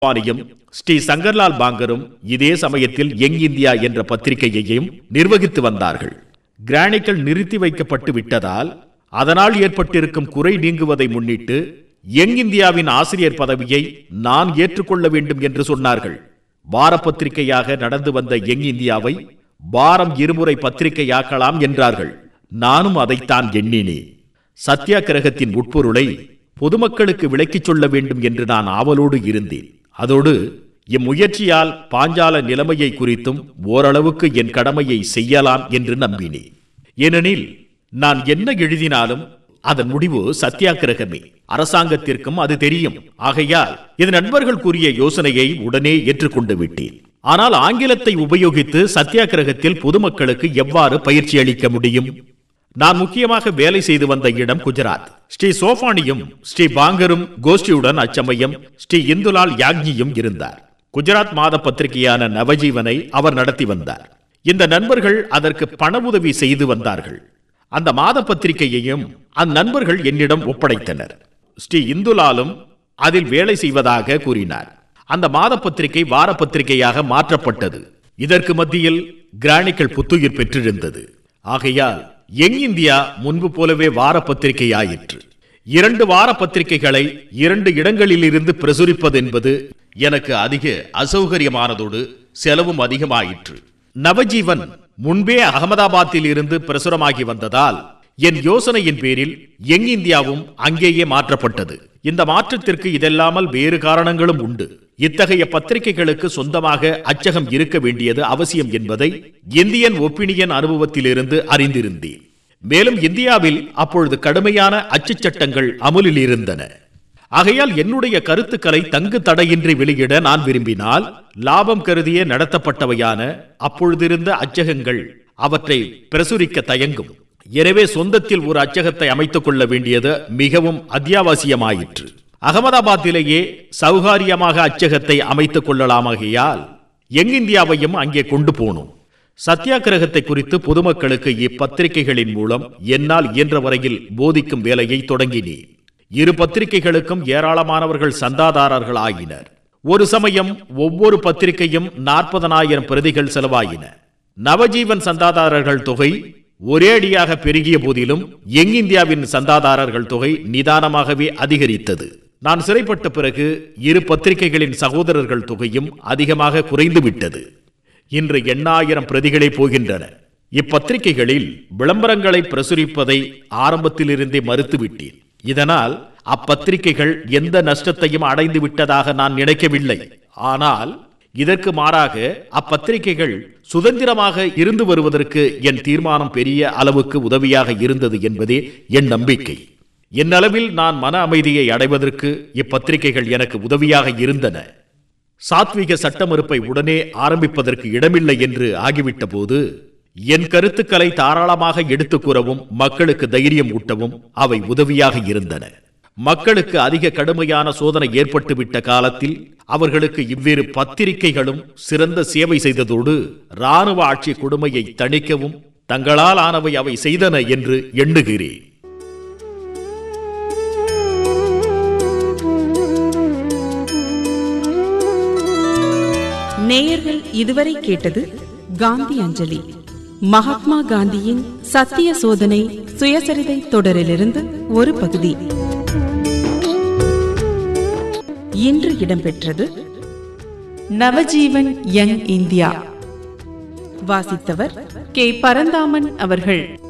பாணியும் ஸ்ரீ சங்கர்லால் பாங்கரும் இதே சமயத்தில் young India என்ற பத்திரிகையையும் நிர்வகித்து வந்தார்கள் கிரானிக்கல் நிறுத்தி வைக்கப்பட்டு விட்டதால் அதனால் ஏற்பட்டிருக்கும் குறை நீங்குவதை முன்னிட்டு யங் இந்தியாவின் ஆசிரியர் பதவியை நான் ஏற்றுக்கொள்ள வேண்டும் என்று சொன்னார்கள் வார பத்திரிகையாக நடந்து வந்த யங் இந்தியாவை வாரம் இருமுறை பத்திரிகையாக்கலாம் என்றார்கள் நானும் அதைத்தான் எண்ணினேன் சத்தியாகிரகத்தின் உட்பொருளை பொதுமக்களுக்கு விளக்கிச் சொல்ல வேண்டும் என்று நான் ஆவலோடு இருந்தேன் அதோடு இம்முயற்சியால் பாஞ்சால நிலைமையை குறித்தும் ஓரளவுக்கு என் கடமையை செய்யலாம் என்று நம்பினேன் ஏனெனில் நான் என்ன எழுதினாலும் அதன் முடிவு சத்தியாகிரகமே அரசாங்கத்திற்கும் அது தெரியும் ஆகையால் இது நண்பர்கள் கூறிய யோசனையை உடனே ஏற்றுக்கொண்டு விட்டேன் ஆனால் ஆங்கிலத்தை உபயோகித்து சத்தியாகிரகத்தில் பொதுமக்களுக்கு எவ்வாறு பயிற்சி அளிக்க முடியும் நான் முக்கியமாக வேலை செய்து வந்த இடம் குஜராத் ஸ்ரீ சோஃபானியும் ஸ்ரீ பாங்கரும் கோஷ்டியுடன் அச்சமயம் ஸ்ரீ இந்துலால் யாக்ஞியும் இருந்தார் குஜராத் மாத பத்திரிகையான நவஜீவனை அவர் நடத்தி வந்தார் இந்த நண்பர்கள் அதற்கு பண உதவி செய்து வந்தார்கள் அந்த மாத பத்திரிகையையும் அந்நண்பர்கள் என்னிடம் ஒப்படைத்தனர் ஸ்ரீ இந்துலாலும் அதில் வேலை செய்வதாக கூறினார் அந்த மாத பத்திரிகை வார பத்திரிகையாக மாற்றப்பட்டது இதற்கு மத்தியில் கிரானிக்கல் புத்துயிர் பெற்றிருந்தது ஆகையால் யங் இந்தியா முன்பு போலவே வார பத்திரிகையாயிற்று இரண்டு வார பத்திரிகைகளை இரண்டு இடங்களில் இருந்து பிரசுரிப்பது என்பது எனக்கு அதிக அசௌகரியமானதோடு செலவும் அதிகமாயிற்று நவஜீவன் முன்பே அகமதாபாத்தில் இருந்து பிரசுரமாகி வந்ததால் என் யோசனையின் பேரில் யங் இந்தியாவும் அங்கேயே மாற்றப்பட்டது இந்த மாற்றத்திற்கு இதெல்லாமல் வேறு காரணங்களும் உண்டு இத்தகைய பத்திரிகைகளுக்கு சொந்தமாக அச்சகம் இருக்க வேண்டியது அவசியம் என்பதை இந்தியன் ஒப்பினியன் அனுபவத்திலிருந்து அறிந்திருந்தேன் மேலும் இந்தியாவில் அப்பொழுது கடுமையான அச்சுச் சட்டங்கள் அமுலில் இருந்தன ஆகையால் என்னுடைய கருத்துக்களை தங்கு தடையின்றி வெளியிட நான் விரும்பினால் லாபம் கருதியே நடத்தப்பட்டவையான அப்பொழுதிருந்த அச்சகங்கள் அவற்றை பிரசுரிக்க தயங்கும் எனவே சொந்தத்தில் ஒரு அச்சகத்தை அமைத்துக் கொள்ள வேண்டியது மிகவும் அத்தியாவசியமாயிற்று அகமதாபாத்திலேயே சௌகாரியமாக அச்சகத்தை அமைத்துக் கொள்ளலாமாகையால் யங் இந்தியாவையும் அங்கே கொண்டு போனோம் சத்தியாகிரகத்தை குறித்து பொதுமக்களுக்கு இப்பத்திரிகைகளின் மூலம் என்னால் இயன்ற வரையில் போதிக்கும் வேலையை தொடங்கினேன் இரு பத்திரிகைகளுக்கும் ஏராளமானவர்கள் சந்தாதாரர்கள் ஆகினர் ஒரு சமயம் ஒவ்வொரு பத்திரிகையும் நாற்பதனாயிரம் பிரதிகள் செலவாயின நவஜீவன் சந்தாதாரர்கள் தொகை ஒரே அடியாக பெருகிய போதிலும் யங் இந்தியாவின் சந்தாதாரர்கள் தொகை நிதானமாகவே அதிகரித்தது நான் சிறைப்பட்ட பிறகு இரு பத்திரிகைகளின் சகோதரர்கள் தொகையும் அதிகமாக குறைந்து விட்டது இன்று எண்ணாயிரம் பிரதிகளே போகின்றன இப்பத்திரிகைகளில் விளம்பரங்களை பிரசுரிப்பதை ஆரம்பத்திலிருந்தே மறுத்துவிட்டேன் இதனால் அப்பத்திரிகைகள் எந்த நஷ்டத்தையும் அடைந்து விட்டதாக நான் நினைக்கவில்லை ஆனால் இதற்கு மாறாக அப்பத்திரிகைகள் சுதந்திரமாக இருந்து வருவதற்கு என் தீர்மானம் பெரிய அளவுக்கு உதவியாக இருந்தது என்பதே என் நம்பிக்கை என் அளவில் நான் மன அமைதியை அடைவதற்கு இப்பத்திரிகைகள் எனக்கு உதவியாக இருந்தன சாத்விக சட்ட மறுப்பை உடனே ஆரம்பிப்பதற்கு இடமில்லை என்று ஆகிவிட்ட போது என் கருத்துக்களை தாராளமாக எடுத்துக் கூறவும் மக்களுக்கு தைரியம் ஊட்டவும் அவை உதவியாக இருந்தன மக்களுக்கு அதிக கடுமையான சோதனை ஏற்பட்டுவிட்ட காலத்தில் அவர்களுக்கு இவ்வேறு பத்திரிகைகளும் சிறந்த சேவை செய்ததோடு இராணுவ ஆட்சி கொடுமையை தணிக்கவும் தங்களால் ஆனவை அவை செய்தன என்று எண்ணுகிறேன் நேயர்கள் இதுவரை கேட்டது காந்தி அஞ்சலி மகாத்மா காந்தியின் சத்திய சோதனை சுயசரிதை தொடரிலிருந்து ஒரு பகுதி இன்று இடம்பெற்றது நவஜீவன் யங் இந்தியா வாசித்தவர் கே பரந்தாமன் அவர்கள்